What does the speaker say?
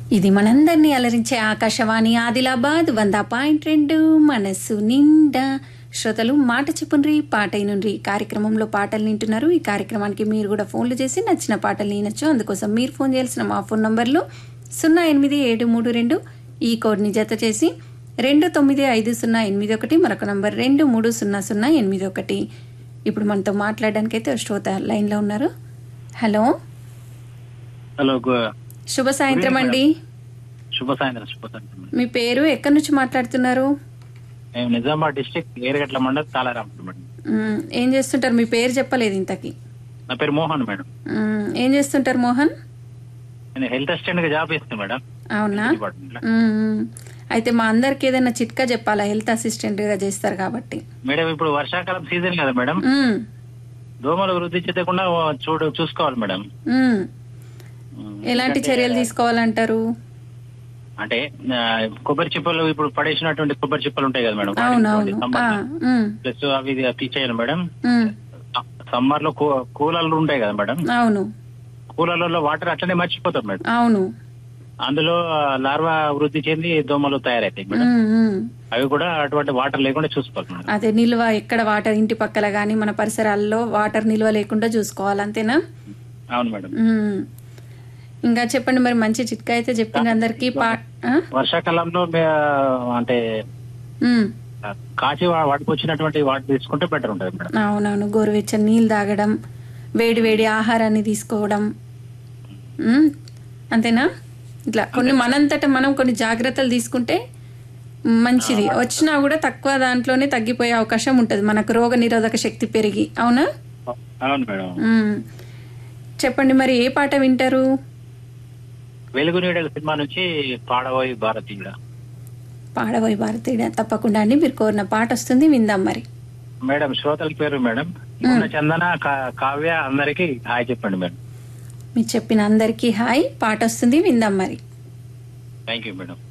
ఇది మనందరినీ అలరించే ఆకాశవాణి ఆదిలాబాద్ వంద పాయింట్ రెండు మనస్సు నిండా శ్రోతలు మాట చెప్పుండ్రి పాట అయినుండ్రి కార్యక్రమంలో పాటలు వింటున్నారు ఈ కార్యక్రమానికి మీరు కూడా ఫోన్లు చేసి నచ్చిన పాటలు వినొచ్చు అందుకోసం మీరు ఫోన్ చేయాల్సిన మా ఫోన్ నంబర్లు సున్నా ఎనిమిది ఏడు మూడు రెండు ఈ కోడ్ని జత చేసి రెండు తొమ్మిది ఐదు సున్నా ఎనిమిది ఒకటి మరొక నంబర్ రెండు మూడు సున్నా సున్నా ఎనిమిది ఒకటి ఇప్పుడు మనతో మాట్లాడడానికైతే ఓ శ్రోత లైన్లో ఉన్నారు హలో హలో గు- శుభ సాయంత్రం అండి శుభ సాయంత్రం శుభ సాయంత్రం మేడం. మీ పేరు ఎక్కడి నుంచి మాట్లాడుతున్నారు మేము నిజామాబాద్ డిస్టిక్ ఏరగట్ల మండల్ తాళారాంపూర్ మేడం మ్మ్. ఏం చేస్తుంటారు మీ పేరు చెప్పలేదు ఇంతకి నా పేరు మోహన్ మేడం మ్మ్. ఏం చేస్తుంటారు మోహన్ నేను హెల్త్ అసిస్టెంట్ గా జాబ్ చేస్తాను మేడం అవునా డిపార్ట్మెంట్ లో మ్మ్. అయితే మా అందరికి ఏదైనా చిట్కా చెప్పాలా హెల్త్ అసిస్టెంట్ గా చేస్తారు కాబట్టి మేడం ఇప్పుడు వర్షాకాలం సీజన్ కదా మేడం మ్మ్. దోమలు వృద్ధి చెందకుండా చూడు చూసుకోవాలి మేడం మ్మ్. ఉమ్, ఎలాంటి ఎందుకంటే, చర్యలు తీసుకోవాలంటారు అంటే ఆ, కొబ్బరి చిప్పలు ఇప్పుడు పడేసినటువంటి కొబ్బరి చిప్పలు ఉంటాయి కదా మేడం అవునవును ఆ, మ్మ్. ప్లస్ అవి ఇది తీసేయాలి మేడం మ్మ్. సమ్మర్ లో కూ- కూలర్లు ఉంటాయి కదా మేడం అవును కూలర్లలో వాటర్ అట్లనే మర్చిపోతారు మేడం అవును అందులో లార్వా వృద్ధి చెంది దోమలు తయారవుతాయి మేడం మ్మ్. మ్మ్. అవి కూడా అటువంటి వాటర్ లేకుండా చూసుకోవాలి మేడం అదే నిల్వ ఎక్కడ వాటర్ ఇంటి పక్కల కానీ మన పరిసరాల్లో వాటర్ నిల్వ లేకుండా చూసుకోవాలి అంతేనా అవును మేడం మ్మ్. ఇంకా చెప్పండి మరి మంచి చిట్కా అయితే చెప్పింది అందరికి పా ఆ? వర్షాకాలంలో మే- అంటే మ్మ్. ఆ, కాచి వా- వాడుకొచ్చినటువంటి వాటర్ తీసుకుంటే బెటర్ ఉంటుంది మేడం అవునవును గోరువెచ్చని నీళ్ళు తాగడం వేడి వేడి ఆహారాన్ని తీసుకోవడం మ్మ్. అంతేనా ఇట్లా కొన్ని మనంతట మనం కొన్ని జాగ్రత్తలు తీసుకుంటే మంచిది వచ్చినా కూడా తక్కువ దాంట్లోనే తగ్గిపోయే అవకాశం ఉంటుంది మనకు రోగ నిరోధక శక్తి పెరిగి అవునా అవును మేడం మ్మ్. చెప్పండి మరి ఏ పాట వింటారు వెలుగు నీడల సినిమా నుంచి పాడబోయి భారతీయుడ పాడబోయి భారతీయ తప్పకుండా అండి మీరు కోరిన పాట వస్తుంది విందాం మరి మేడం శ్రోతల పేరు మేడం ఉన్న చందన కా- కావ్య అందరికి హాయ్ చెప్పండి మేడం మీరు చెప్పిన అందరికీ హాయ్ పాట వస్తుంది విందాం మరి థ్యాంక్ యూ మేడం